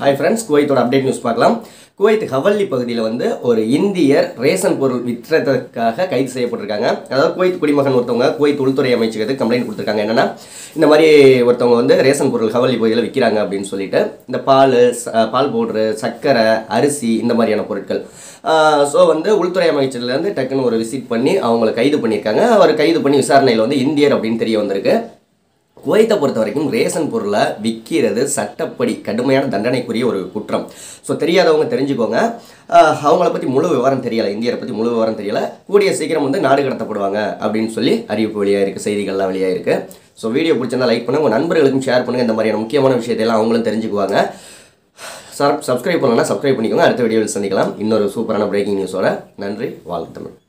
hi friends குவைத்தோட update news பார்க்கலாம் Kuwait Hawalli பகுதியில் வந்து ஒரு இந்தியர் ரேஷன் பொருள் விற்றதற்காக கைது செய்யப்பட்டிருக்காங்க அதாவது குவைத் குடிமகன் ஒருத்தவங்க குவைத் உள்துறை அமைச்சகத்துக்கு கம்ப்ளைண்ட் கொடுத்துருக்காங்க என்னன்னா இந்த மாதிரி ஒருத்தவங்க வந்து ரேஷன் பொருள் ஹவல்லி பகுதியில் விற்கிறாங்க அப்படின்னு சொல்லிட்டு இந்த பால் ச- பால் பவுட்ரு சர்க்கரை அரிசி இந்த மாதிரியான பொருட்கள் ஸோ வந்து உள்துறை அமைச்சர்லேருந்து டக்குன்னு ஒரு விசிட் பண்ணி அவங்கள கைது பண்ணியிருக்காங்க அவர் கைது பண்ணி விசாரணையில் வந்து இந்தியர் அப்படின்னு தெரிய வந்திருக்கு குவைத்தை பொறுத்த வரைக்கும் ரேஷன் பொருளை விற்கிறது சட்டப்படி கடுமையான தண்டனைக்குரிய ஒரு குற்றம் ஸோ தெரியாதவங்க தெரிஞ்சுக்கோங்க ஆஹ் அவங்கள பற்றி முழு விவரம் தெரியலை இந்தியரை பற்றி முழு விவரம் தெரியல கூடிய சீக்கிரம் வந்து நாடு கடத்தப்படுவாங்க அப்படின்னு சொல்லி அறிவிப்பு வெளியாக இருக்குது செய்திகள்லாம் வெளியாக இருக்குது ஸோ வீடியோ பிடிச்சிருந்தா லைக் பண்ணுங்கள் உங்கள் நண்பர்களுக்கும் ஷேர் பண்ணுங்கள் இந்த மாதிரியான முக்கியமான விஷயத்தையெல்லாம் அவங்களும் தெரிஞ்சுக்குவாங்க சப் சப்ஸ்கிரைப் பண்ணலன்னா சப்ஸ்கிரைப் பண்ணிக்கோங்க அடுத்த வீடியோவில் சந்திக்கலாம் இன்னொரு சூப்பரான பிரேக்கிங் நியூஸோட நன்றி வாழ்த்துங்கள்